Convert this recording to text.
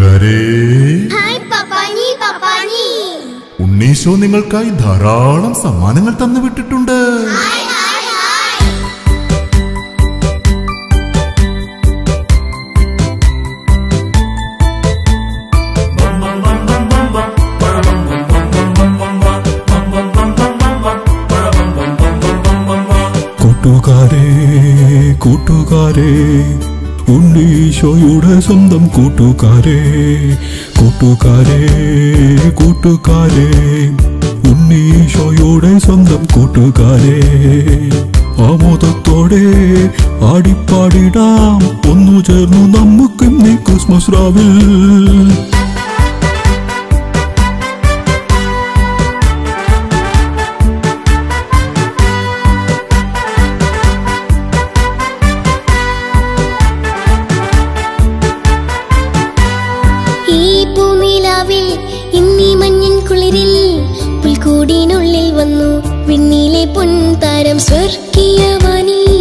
കൂട്ടുകാരെ ഹായ് പപ്പാനി പപ്പാനി ഉണ്ണീശോ നിങ്ങൾക്കായി ധാരാളം സമ്മാനങ്ങൾ തന്നു വിട്ടിട്ടുണ്ട് കൂട്ടുകാരെ കൂട്ടുകാരെ ഉണ്ണീശോയുടെ സ്വന്തം കൂട്ടുകാരെ കൂട്ടുകാരെ കൂട്ടുകാരെ ഉണ്ണീശോയുടെ സ്വന്തം കൂട്ടുകാരെ ആമോദത്തോടെ ആടിപ്പാടിടാം ഒന്നു ചേർന്നു നമുക്കിന്നീ ക്രിസ്മസ് രാവിൽ ഈ പൂനിലാവിൽ ഇന്നീ മഞ്ഞൻ കുളിരിൽ പുൽക്കൂടിനുള്ളിൽ വന്നു വിണ്ണിലെ പൊൻതാരം സ്വർഗീയവാണി